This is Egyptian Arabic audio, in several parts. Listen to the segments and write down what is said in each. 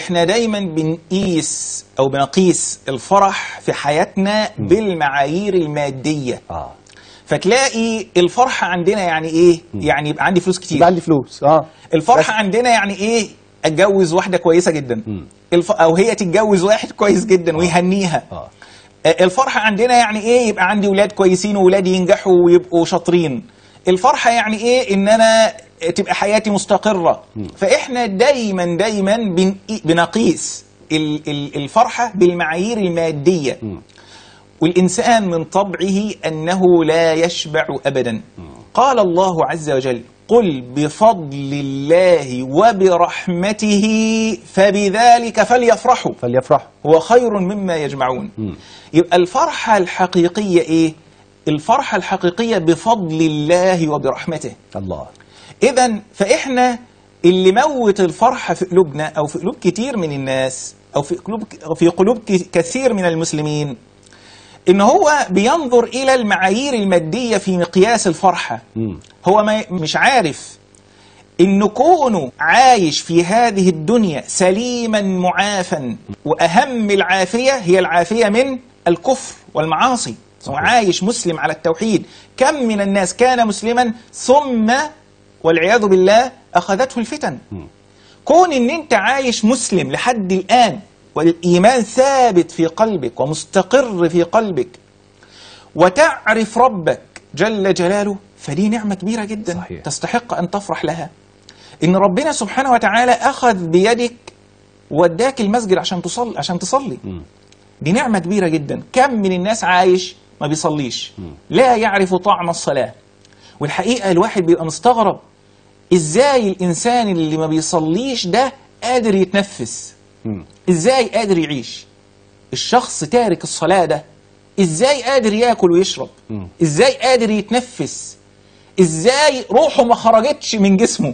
احنا دايما بنقيس او بنقيس الفرح في حياتنا بالمعايير الماديه اه فتلاقي الفرحه عندنا يعني ايه يعني يبقى عندي فلوس كتير يبقى عندي فلوس اه الفرحه عندنا يعني ايه اتجوز واحده كويسه جدا الف... او هي تتجوز واحد كويس جدا ويهنيها اه آه، الفرحة عندنا يعني ايه يبقى عندي ولاد كويسين وولادي ينجحوا ويبقوا شاطرين الفرحة يعني ايه ان انا تبقى حياتي مستقرة فاحنا دايما دايما بن- بنقيس ال- ال- الفرحة بالمعايير المادية والإنسان من طبعه أنه لا يشبع أبدا قال الله عز وجل قل بفضل الله وبرحمته فبذلك فليفرحوا فليفرحوا هو خير مما يجمعون يبقى الفرحة الحقيقية إيه؟ الفرحة الحقيقية بفضل الله وبرحمته الله إذا فإحنا اللي موت الفرحة في قلوبنا أو في قلوب كتير من الناس أو في قلوب أو في قلوب ك- كثير من المسلمين إن هو بينظر إلى المعايير المادية في مقياس الفرحة مم. هو ما مش عارف إن كونه عايش في هذه الدنيا سليما معافا وأهم العافية هي العافية من الكفر والمعاصي وعايش مسلم على التوحيد كم من الناس كان مسلما ثم والعياذ بالله أخذته الفتن كون ان انت عايش مسلم لحد الآن والإيمان ثابت في قلبك ومستقر في قلبك وتعرف ربك جل جلاله فدي نعمة كبيرة جدا صحيح. تستحق أن تفرح لها إن ربنا سبحانه وتعالى أخذ بيدك وداك المسجد عشان تصلي عشان تصلي دي نعمة كبيرة جدا كم من الناس عايش ما بيصليش لا يعرف طعم الصلاة والحقيقة الواحد بيبقى مستغرب ازاي الانسان اللي ما بيصليش ده قادر يتنفس مم. ازاي قادر يعيش الشخص تارك الصلاة ده ازاي قادر ياكل ويشرب مم. ازاي قادر يتنفس ازاي روحه ما خرجتش من جسمه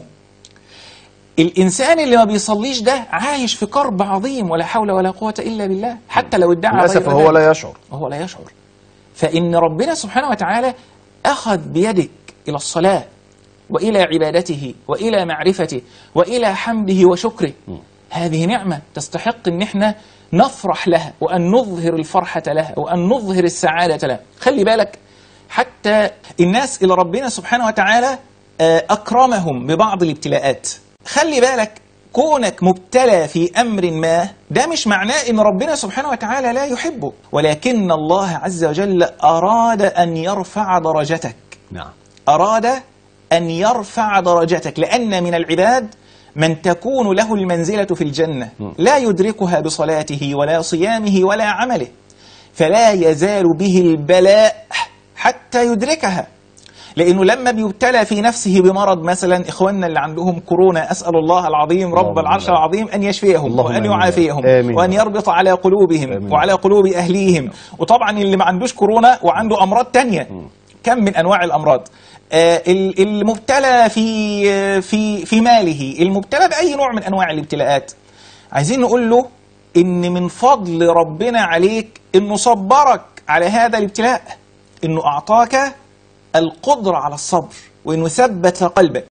الانسان اللي ما بيصليش ده عايش في كرب عظيم ولا حول ولا قوة الا بالله حتى لو ادعى للاسف غير هو ذلك. لا يشعر وهو لا يشعر فإن ربنا سبحانه وتعالى أخذ بيدك إلى الصلاة وإلى عبادته وإلى معرفته وإلى حمده وشكره هذه نعمة تستحق أن احنا نفرح لها وأن نظهر الفرحة لها وأن نظهر السعادة لها خلي بالك حتى الناس إلى ربنا سبحانه وتعالى آه، أكرمهم ببعض الابتلاءات خلي بالك كونك مبتلى في أمر ما ده مش معناه إن ربنا سبحانه وتعالى لا يحبه ولكن الله عز وجل أراد أن يرفع درجتك نعم أراد أن يرفع درجتك لأن من العباد من تكون له المنزلة في الجنة لا يدركها بصلاته ولا صيامه ولا عمله فلا يزال به البلاء حتى يدركها لأنه لما بيبتلى في نفسه بمرض مثلا إخواننا اللي عندهم كورونا أسأل الله العظيم رب اللهم العرش آمين. العظيم أن يشفيهم اللهم وأن آمين. يعافيهم آمين. وأن يربط على قلوبهم آمين. وعلى قلوب أهليهم وطبعا اللي ما عندوش كورونا وعنده أمراض تانية كم من أنواع الأمراض آه، ال- المبتلى في آه، في في ماله المبتلى بأي نوع من أنواع الابتلاءات عايزين نقول له إن من فضل ربنا عليك إنه صبرك على هذا الابتلاء إنه أعطاك القدرة على الصبر وإنه ثبت قلبك